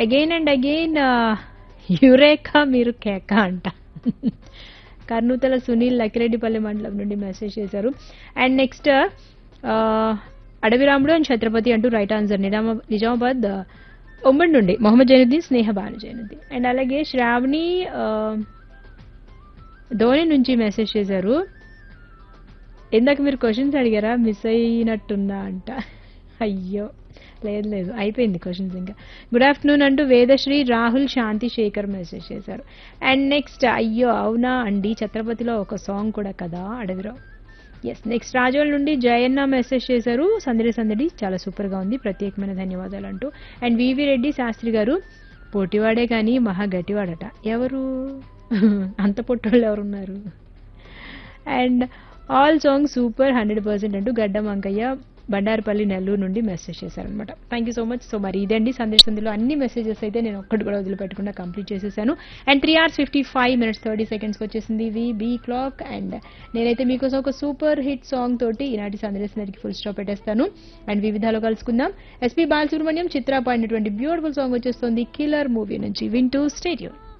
again and again Eureka మీరు కేక అంట కర్నూతల సునీల్ లక్కిరెడ్డిపల్లి మండలం నుండి మెసేజ్ చేశారు and next Adaviramudu and Chhatrapati అంటూ రైట్ ఆన్సర్ నిజామా నిజామాబాద్ ఆ, ఉమ్మడి నుండి మొహమ్మద్ జైనుద్దీన్ స్నేహ భాను జైనుద్దీన్ అండ్ అలాగే శ్రావణి ఆ, ధోని నుంచి మెసేజ్ చేశారు ఇందాక మీరు క్వశ్చన్స్ అడిగారా మిస్ అయినట్టున్నా అంట అయ్యో లేదు లేదు అయిపోయింది క్వశ్చన్స్ ఇంకా గుడ్ ఆఫ్టర్నూన్ అంటూ వేదశ్రీ రాహుల్ శాంతి శేఖర్ మెసేజ్ చేశారు అండ్ నెక్స్ట్ అయ్యో అవునా అండి ఛత్రపతిలో ఒక సాంగ్ కూడా కదా అడవిరావు ఎస్ నెక్స్ట్ రాజోల్ నుండి జయన్న మెసేజ్ చేశారు సందడి సందడి చాలా సూపర్గా ఉంది ప్రత్యేకమైన ధన్యవాదాలు అంటూ అండ్ వివి రెడ్డి శాస్త్రి గారు పోటీవాడే కానీ మహా గట్టివాడట ఎవరు అంత పొట్టోళ్ళు ఎవరున్నారు and all song super hundred percent అంటూ గడ్డం అంకయ్య బండారపల్లి నెల్లూరు నుండి మెసేజ్ చేశారనమాట thank you so much so మరి ఇదండి సందేశ్ సందులో అన్ని మెసేజెస్ అయితే నేను ఒక్కటి కూడా వదిలిపెట్టకుండా కంప్లీట్ చేసేసాను and three hours fifty five minutes thirty సెకండ్స్కి వచ్చేసింది వి బీ క్లాక్ అండ్ నేనైతే మీకోసం ఒక సూపర్ హిట్ సాంగ్ తోటి ఈనాటి సందేశ్ నదికి ఫుల్ స్టాప్ పెట్టేస్తాను అండ్ వివిధాలో కలుసుకుందాం ఎస్పీ బాలసుబ్రహ్మణ్యం చిత్ర పాడినటువంటి బ్యూటిఫుల్ సాంగ్ వచ్చేస్తుంది కిల్లర్ మూవీ నుంచి వింటూ స్టేడియం